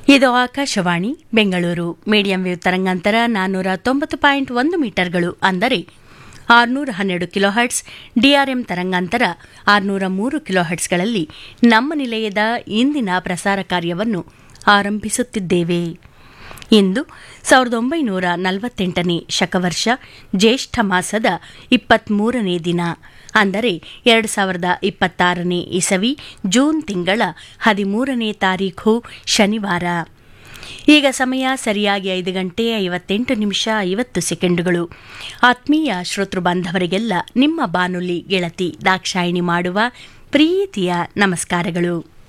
ಇದು Akashvani Bengaluru medium wave ತರಂಗಾಂತರ ನಾನ್ನೂರ ತೊಂಬತ್ತು ಪಾಯಿಂಟ್ ಒಂದು ಮೀಟರ್ಗಳು ಅಂದರೆ ಆರುನೂರ ಹನ್ನೆರಡು ಕಿಲೋಹರ್ಟ್ಸ್ ಡಿಆರ್ಎಂ ತರಂಗಾಂತರ ಆರುನೂರ ಮೂರು ಕಿಲೋಹರ್ಟ್ಸ್ಗಳಲ್ಲಿ ನಮ್ಮ ನಿಲಯದ ಇಂದಿನ ಪ್ರಸಾರ ಕಾರ್ಯವನ್ನು ಆರಂಭಿಸುತ್ತಿದ್ದೇವೆ ಇಂದು ಸಾವಿರದ ಒಂಬೈನೂರ ನಲವತ್ತೆಂಟನೇ ಶಕವರ್ಷ ಜ್ಯೇಷ್ಠ ಮಾಸದ ಇಪ್ಪತ್ಮೂರನೇ ದಿನ ಅಂದರೆ ಎರಡು ಸಾವಿರದ ಇಪ್ಪತ್ತಾರನೇ ಇಸವಿ ಜೂನ್ ತಿಂಗಳ ಹದಿಮೂರನೇ ತಾರೀಖು ಶನಿವಾರ ಈಗ ಸಮಯ ಸರಿಯಾಗಿ ಐದು ಗಂಟೆ ಐವತ್ತೆಂಟು ನಿಮಿಷ ಐವತ್ತು ಸೆಕೆಂಡುಗಳು ಆತ್ಮೀಯ ಶ್ರೋತೃ ಬಾಂಧವರಿಗೆಲ್ಲ ನಿಮ್ಮ ಬಾನುಲಿ ಗೆಳತಿ ದಾಕ್ಷಾಯಿಣಿ ಮಾಡುವ ಪ್ರೀತಿಯ ನಮಸ್ಕಾರಗಳು